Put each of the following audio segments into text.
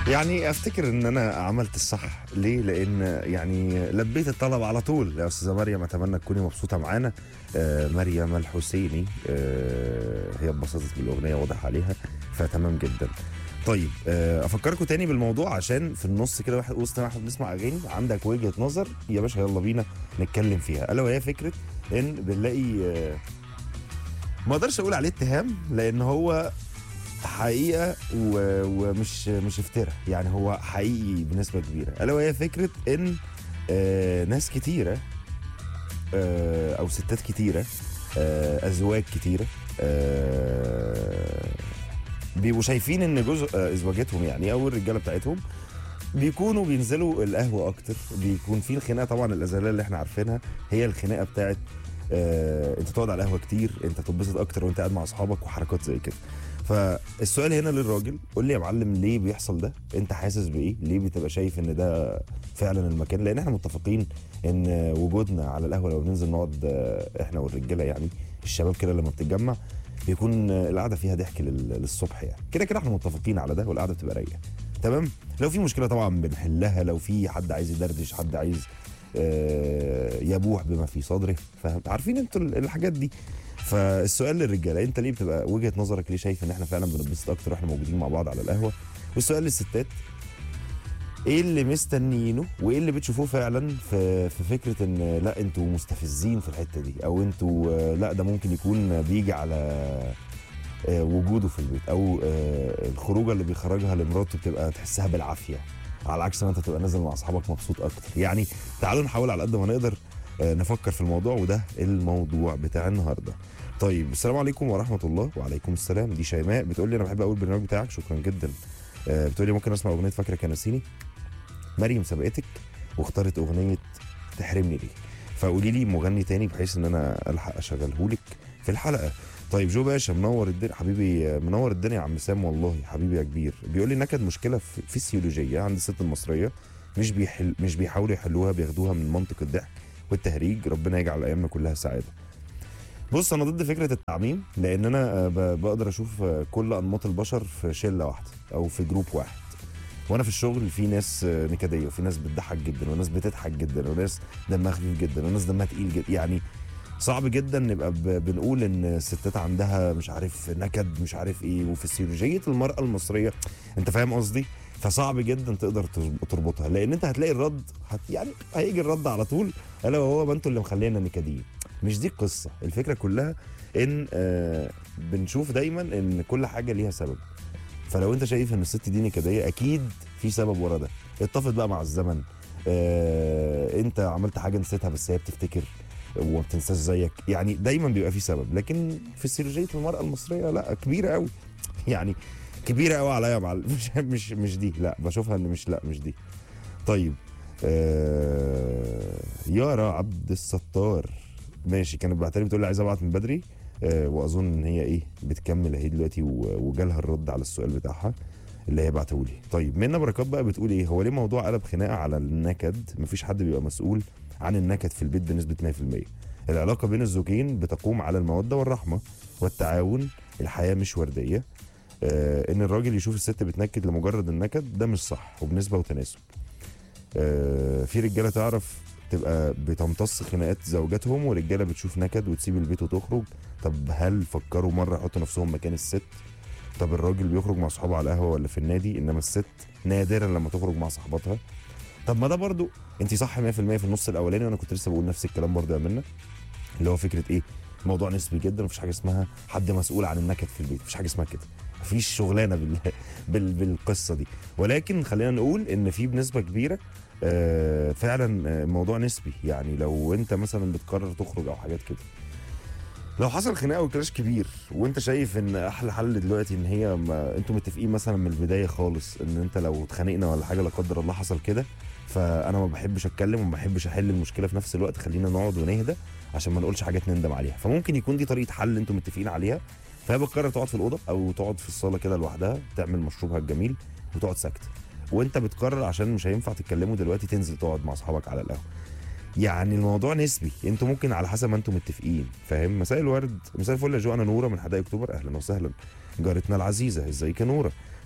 يعني افتكر ان انا عملت الصح ليه لان يعني لبيت الطلب على طول يا استاذه مريم اتمنى تكوني مبسوطه معانا آه مريم الحسيني آه هي اتبسطت بالاغنيه واضح عليها فتمام جدا طيب آه افكركم تاني بالموضوع عشان في النص كده واحد وسط ما احنا بنسمع اغاني عندك وجهه نظر يا باشا يلا بينا نتكلم فيها الا وهي فكره ان بنلاقي آه ما اقدرش اقول عليه اتهام لان هو حقيقه و... ومش مش افتراء يعني هو حقيقي بنسبه كبيره الا وهي فكره ان آه ناس كتيره آه او ستات كتيره آه ازواج كتيره آه بيبقوا شايفين ان جزء آه ازواجتهم يعني او الرجاله بتاعتهم بيكونوا بينزلوا القهوه اكتر بيكون في الخناقه طبعا الازليه اللي احنا عارفينها هي الخناقه بتاعت آه انت تقعد على القهوه كتير انت تتبسط اكتر وانت قاعد مع اصحابك وحركات زي كده فالسؤال هنا للراجل قول لي يا معلم ليه بيحصل ده انت حاسس بايه ليه بتبقى شايف ان ده فعلا المكان لان احنا متفقين ان وجودنا على القهوه لو بننزل نقعد آه، احنا والرجاله يعني الشباب كده لما بتتجمع بيكون آه، القعده فيها ضحك لل- للصبح يعني كده كده احنا متفقين على ده والقعده بتبقى رايقه تمام لو في مشكله طبعا بنحلها لو في حد عايز يدردش حد عايز آه، يبوح بما في صدره فاهم عارفين انتوا ال- الحاجات دي فالسؤال للرجاله انت ليه بتبقى وجهه نظرك ليه شايف ان احنا فعلا بنتبسط اكتر واحنا موجودين مع بعض على القهوه والسؤال للستات ايه اللي مستنيينه وايه اللي بتشوفوه فعلا في في فكره ان لا انتوا مستفزين في الحته دي او انتوا آه، لا ده ممكن يكون بيجي على آه، وجوده في البيت او آه، الخروجه اللي بيخرجها لمراته بتبقى تحسها بالعافيه على عكس ما انت تبقى نازل مع اصحابك مبسوط اكتر يعني تعالوا نحاول على قد ما نقدر آه، نفكر في الموضوع وده الموضوع بتاع النهارده طيب السلام عليكم ورحمه الله وعليكم السلام دي شيماء بتقول لي انا بحب اقول البرنامج بتاعك شكرا جدا آه، بتقول لي ممكن اسمع اغنيه فاكره كان نسيني مريم سبقتك واختارت اغنيه تحرمني ليه فقولي لي مغني تاني بحيث ان انا الحق اشغله لك في الحلقه طيب جو باشا منور الدنيا حبيبي آه، منور الدنيا يا عم سام والله حبيبي يا كبير بيقول لي نكد مشكله في- فسيولوجيه عند الست المصريه مش بيحل مش بيحاولوا يحلوها بياخدوها من منطق الضحك والتهريج ربنا يجعل ايامنا كلها سعاده بص انا ضد فكره التعميم لان انا آه، ب- بقدر اشوف آه، كل انماط البشر في شله واحده او في جروب واحد وانا في الشغل في ناس آه، نكديه وفي ناس بتضحك جدا وناس بتضحك جدا وناس دمها خفيف جدا وناس دمها تقيل جدا يعني صعب جدا نبقى ب- بنقول ان الستات عندها مش عارف نكد مش عارف ايه وفسيولوجيه المراه المصريه انت فاهم قصدي فصعب جدا تقدر ترب- تربطها لان انت هتلاقي الرد هت يعني هيجي الرد على طول الا وهو ما انتوا اللي مخلينا نكديين مش دي القصه الفكره كلها ان آه بنشوف دايما ان كل حاجه ليها سبب فلو انت شايف ان الست دي نكديه اكيد في سبب ورا ده اتفق بقى مع الزمن آه انت عملت حاجه نسيتها بس هي بتفتكر وما بتنساش زيك يعني دايما بيبقى في سبب لكن فسيولوجيه المراه المصريه لا كبيره قوي يعني كبيره قوي عليا يا معلم مش مش مش دي لا بشوفها ان مش لا مش دي طيب آه يارا عبد الستار ماشي كانت بعتلي بتقول لي عايزه ابعت من بدري آه واظن ان هي ايه بتكمل اهي دلوقتي و- وجالها الرد على السؤال بتاعها اللي هي بعته لي طيب منى بركات بقى بتقول ايه هو ليه موضوع قلب خناقه على النكد مفيش حد بيبقى مسؤول عن النكد في البيت بنسبه 100% العلاقه بين الزوجين بتقوم على الموده والرحمه والتعاون الحياه مش ورديه آه ان الراجل يشوف الست بتنكد لمجرد النكد ده مش صح وبنسبه وتناسب آه في رجاله تعرف تبقى بتمتص خناقات زوجاتهم ورجاله بتشوف نكد وتسيب البيت وتخرج طب هل فكروا مره يحطوا نفسهم مكان الست طب الراجل بيخرج مع صحابه على القهوه ولا في النادي انما الست نادرا لما تخرج مع صحباتها طب ما ده برضو انت صح 100% في النص الاولاني وانا كنت لسه بقول نفس الكلام برضو يا منى اللي هو فكره ايه موضوع نسبي جدا مفيش حاجه اسمها حد مسؤول عن النكد في البيت مفيش حاجه اسمها كده مفيش شغلانه بال... بال... بالقصه دي ولكن خلينا نقول ان في بنسبه كبيره آه فعلا آه، موضوع نسبي يعني لو انت مثلا بتقرر تخرج او حاجات كده لو حصل خناقه وكلاش كبير وانت شايف ان احلى حل دلوقتي ان هي ما انتوا متفقين مثلا من البدايه خالص ان انت لو اتخانقنا ولا حاجه لا قدر الله حصل كده فانا ما بحبش اتكلم وما بحبش احل المشكله في نفس الوقت خلينا نقعد ونهدى عشان ما نقولش حاجات نندم عليها فممكن يكون دي طريقه حل انتوا متفقين عليها فهي بتقرر تقعد في الاوضه او تقعد في الصاله كده لوحدها تعمل مشروبها الجميل وتقعد ساكته وانت بتقرر عشان مش هينفع تتكلموا دلوقتي تنزل تقعد مع اصحابك على القهوه يعني الموضوع نسبي انتوا ممكن على حسب ما انتوا متفقين فاهم مساء الورد مساء الفل يا جو انا نوره من حدائق اكتوبر اهلا وسهلا جارتنا العزيزه ازيك يا نوره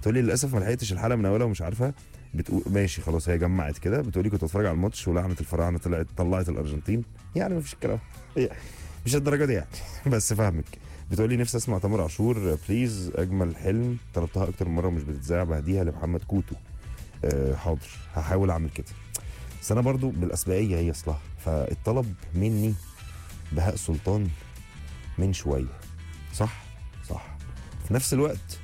تقول لي للاسف ما لحقتش الحلقه من اولها ومش عارفه بتقول ماشي خلاص هي جمعت كده بتقولي كنت بتفرج على الماتش ولعنه الفراعنه طلعت طلعت الارجنتين يعني ما فيش الكلام هي مش الدرجه دي يعني بس فاهمك بتقولي نفسي اسمع تامر عاشور بليز اجمل حلم طلبتها اكتر من مره ومش بتتذاع بهديها لمحمد كوتو أه حاضر هحاول اعمل كده بس انا برضو بالاسبقيه هي اصلها فالطلب مني بهاء سلطان من شويه صح صح في نفس الوقت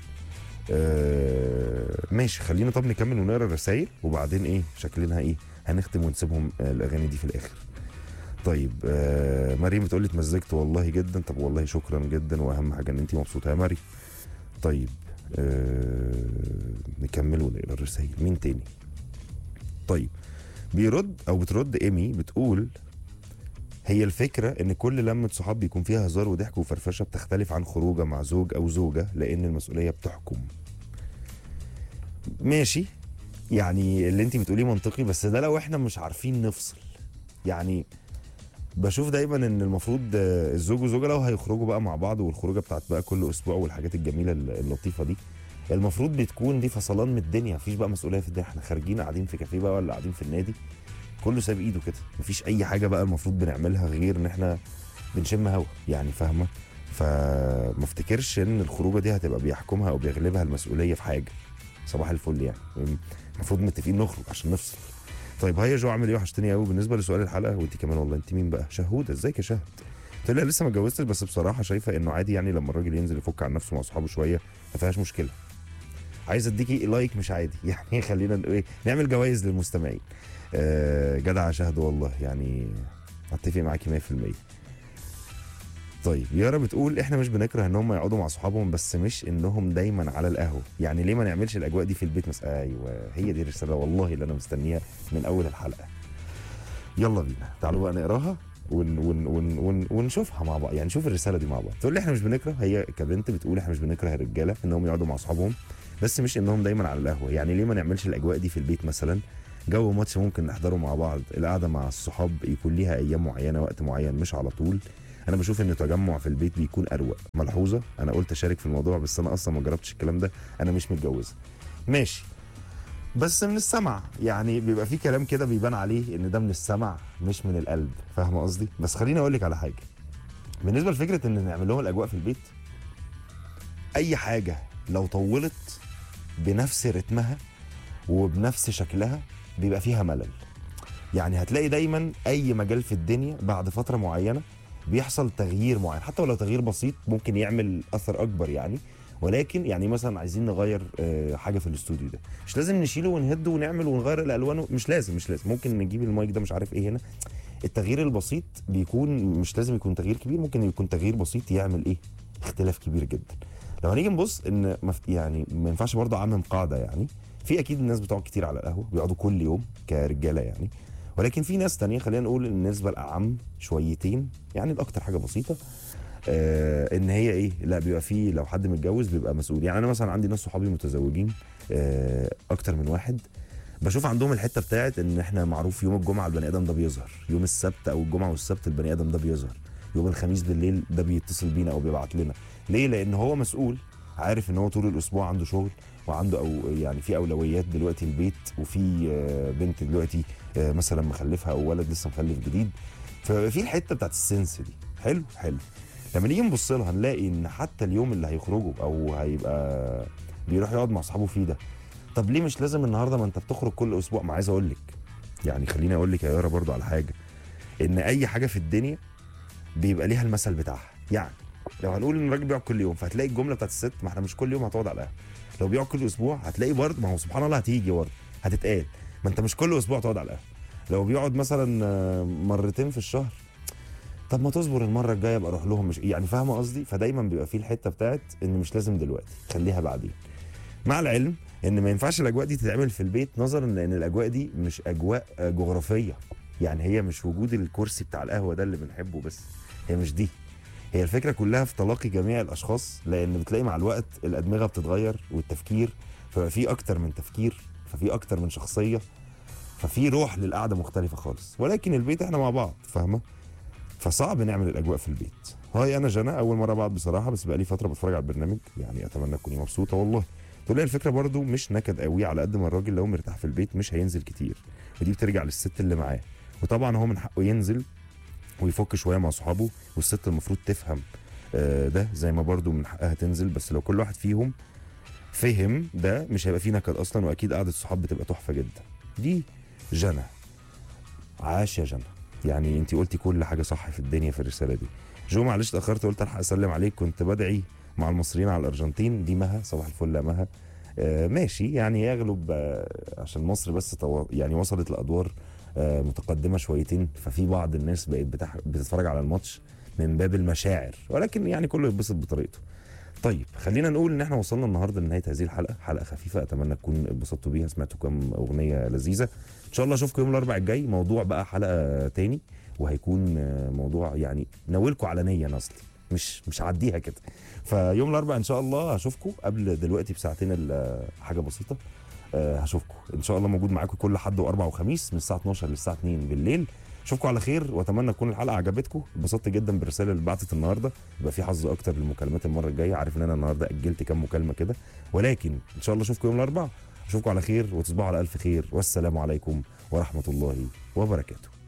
آه ماشي خلينا طب نكمل ونقرا الرسايل وبعدين ايه شكلنا ايه هنختم ونسيبهم آه الاغاني دي في الاخر طيب آه مريم بتقول لي اتمزجت والله جدا طب والله شكرا جدا واهم حاجه ان انت مبسوطه يا مريم طيب آه نكمل ونقرا الرسايل مين تاني طيب بيرد او بترد ايمي بتقول هي الفكرة إن كل لمة صحاب بيكون فيها هزار وضحك وفرفشة بتختلف عن خروجة مع زوج أو زوجة لأن المسؤولية بتحكم. ماشي يعني اللي أنت بتقوليه منطقي بس ده لو إحنا مش عارفين نفصل. يعني بشوف دايما ان المفروض آه، الزوج والزوجه لو هيخرجوا بقى مع بعض والخروجه بتاعت بقى كل اسبوع والحاجات الجميله اللطيفه دي المفروض بتكون دي فصلان من الدنيا مفيش بقى مسؤوليه في الدنيا احنا خارجين قاعدين في كافيه بقى ولا قاعدين في النادي كله ساب ايده كده مفيش اي حاجه بقى المفروض بنعملها غير ان احنا بنشم هوا يعني فاهمه فما افتكرش ان الخروجه دي هتبقى بيحكمها او بيغلبها المسؤوليه في حاجه صباح الفل يعني المفروض متفقين نخرج عشان نفصل طيب هيا جو عامل ايه وحشتني قوي بالنسبه لسؤال الحلقه وانت كمان والله انت مين بقى شهوده ازيك يا شهد قلت لها لسه ما اتجوزتش بس بصراحه شايفه انه عادي يعني لما الراجل ينزل يفك عن نفسه مع اصحابه شويه ما فيهاش مشكله عايز اديكي لايك مش عادي يعني خلينا نقول ايه نعمل جوائز للمستمعين آه جدع يا شهد والله يعني اتفق معاكي 100% طيب يارا بتقول احنا مش بنكره ان هم يقعدوا مع صحابهم بس مش انهم دايما على القهوه يعني ليه ما نعملش الاجواء دي في البيت مثلا ايوه هي دي الرساله والله اللي انا مستنيها من اول الحلقه يلا بينا تعالوا بقى نقراها ون ون ون ون ونشوفها مع بعض يعني نشوف الرساله دي مع بعض تقول لي احنا مش بنكره هي كبنت بتقول احنا مش بنكره الرجاله انهم يقعدوا مع اصحابهم بس مش انهم دايما على القهوه يعني ليه ما نعملش الاجواء دي في البيت مثلا جو ماتش ممكن نحضره مع بعض القعده مع الصحاب يكون ليها ايام معينه وقت معين مش على طول انا بشوف ان التجمع في البيت بيكون اروق ملحوظه انا قلت اشارك في الموضوع بس انا اصلا ما جربتش الكلام ده انا مش متجوزه ماشي بس من السمع يعني بيبقى في كلام كده بيبان عليه ان ده من السمع مش من القلب فاهم قصدي بس خليني اقول لك على حاجه بالنسبه لفكره ان نعمل لهم الاجواء في البيت اي حاجه لو طولت بنفس رتمها وبنفس شكلها بيبقى فيها ملل يعني هتلاقي دايما اي مجال في الدنيا بعد فتره معينه بيحصل تغيير معين حتى ولو تغيير بسيط ممكن يعمل اثر اكبر يعني ولكن يعني مثلا عايزين نغير آه، حاجه في الاستوديو ده مش لازم نشيله ونهده ونعمل ونغير الالوان مش لازم مش لازم ممكن نجيب المايك ده مش عارف ايه هنا التغيير البسيط بيكون مش لازم يكون تغيير كبير ممكن يكون تغيير بسيط يعمل ايه اختلاف كبير جدا لو هنيجي نبص ان مف- يعني ما ينفعش برضه اعمم قاعده يعني في اكيد الناس بتقعد كتير على القهوه بيقعدوا كل يوم كرجاله يعني ولكن في ناس تانية خلينا نقول النسبة الأعم شويتين يعني الأكتر حاجة بسيطة آه ان هي ايه لا بيبقى في لو حد متجوز بيبقى مسؤول يعني انا مثلا عندي ناس صحابي متزوجين آه اكتر من واحد بشوف عندهم الحته بتاعت ان احنا معروف يوم الجمعه البني ادم ده بيظهر يوم السبت او الجمعه والسبت البني ادم ده بيظهر يوم الخميس بالليل ده بيتصل بينا او بيبعت لنا ليه لان هو مسؤول عارف ان هو طول الاسبوع عنده شغل وعنده او يعني في اولويات دلوقتي البيت وفي آه، بنت دلوقتي آه، مثلا مخلفها او ولد لسه مخلف جديد ففي الحته بتاعت السنس دي حلو حلو لما نيجي نبص لها نلاقي ان حتى اليوم اللي هيخرجوا او هيبقى بيروح يقعد مع اصحابه فيه ده طب ليه مش لازم النهارده ما انت بتخرج كل اسبوع ما عايز اقول لك يعني خليني اقول لك يا يارا برضو على حاجه ان اي حاجه في الدنيا بيبقى ليها المثل بتاعها يعني لو هنقول ان الراجل بيقعد كل يوم فهتلاقي الجمله بتاعت الست ما احنا مش كل يوم هتقعد على القهوه لو بيقعد كل اسبوع هتلاقي برضه ما هو سبحان الله هتيجي برضه هتتقال ما انت مش كل اسبوع تقعد على القهوه لو بيقعد مثلا آه، مرتين في الشهر طب ما تصبر المره الجايه ابقى اروح لهم مش يعني فاهمه قصدي فدايما بيبقى فيه الحته بتاعت ان مش لازم دلوقتي خليها بعدين مع العلم ان ما ينفعش الاجواء دي تتعمل في البيت نظرا لان الاجواء دي مش اجواء آه، جغرافيه يعني هي مش وجود الكرسي بتاع القهوه ده اللي بنحبه بس هي مش دي هي الفكره كلها في تلاقي جميع الاشخاص لان بتلاقي مع الوقت الادمغه بتتغير والتفكير فبقى في اكتر من تفكير ففي اكتر من شخصيه ففي روح للقعده مختلفه خالص ولكن البيت احنا مع بعض فاهمه فصعب نعمل الاجواء في البيت هاي انا جنى اول مره بعد بصراحه بس بقى لي فتره بتفرج على البرنامج يعني اتمنى تكوني مبسوطه والله تقول لي الفكره برضو مش نكد قوي على قد ما الراجل لو مرتاح في البيت مش هينزل كتير ودي بترجع للست اللي معاه وطبعا هو من حقه ينزل ويفك شويه مع صحابه والست المفروض تفهم آه، ده زي ما برضو من حقها تنزل بس لو كل واحد فيهم فهم ده مش هيبقى فيه نكد اصلا واكيد قعده الصحاب بتبقى تحفه جدا دي جنى عاش يا جنى يعني انت قلتي كل حاجه صح في الدنيا في الرساله دي جو معلش اتاخرت قلت الحق اسلم عليك كنت بدعي مع المصريين على الارجنتين دي مها صباح الفل يا مها آه ماشي يعني يغلب آه عشان مصر بس طو... يعني وصلت لادوار آه متقدمه شويتين ففي بعض الناس بقت بتح... بتتفرج على الماتش من باب المشاعر ولكن يعني كله يتبسط بطريقته طيب خلينا نقول ان احنا وصلنا النهارده لنهايه هذه الحلقه حلقه خفيفه اتمنى تكون اتبسطتوا بيها سمعتوا كام اغنيه لذيذه ان شاء الله اشوفكم يوم الاربعاء الجاي موضوع بقى حلقه تاني وهيكون آه، موضوع يعني ناولكم علنيا اصلي مش مش هعديها كده فيوم الاربعاء ان شاء الله هشوفكم قبل دلوقتي بساعتين ال- حاجه بسيطه آه، هشوفكم ان شاء الله موجود معاكم كل حد واربع وخميس من الساعه 12 للساعه 2 بالليل اشوفكم على خير واتمنى تكون الحلقه عجبتكم اتبسطت جدا بالرساله اللي بعتت النهارده يبقى في حظ اكتر للمكالمات المره الجايه عارف ان انا النهارده اجلت كام مكالمه كده ولكن ان شاء الله اشوفكم يوم الاربعاء اشوفكم على خير وتصبحوا على الف خير والسلام عليكم ورحمه الله وبركاته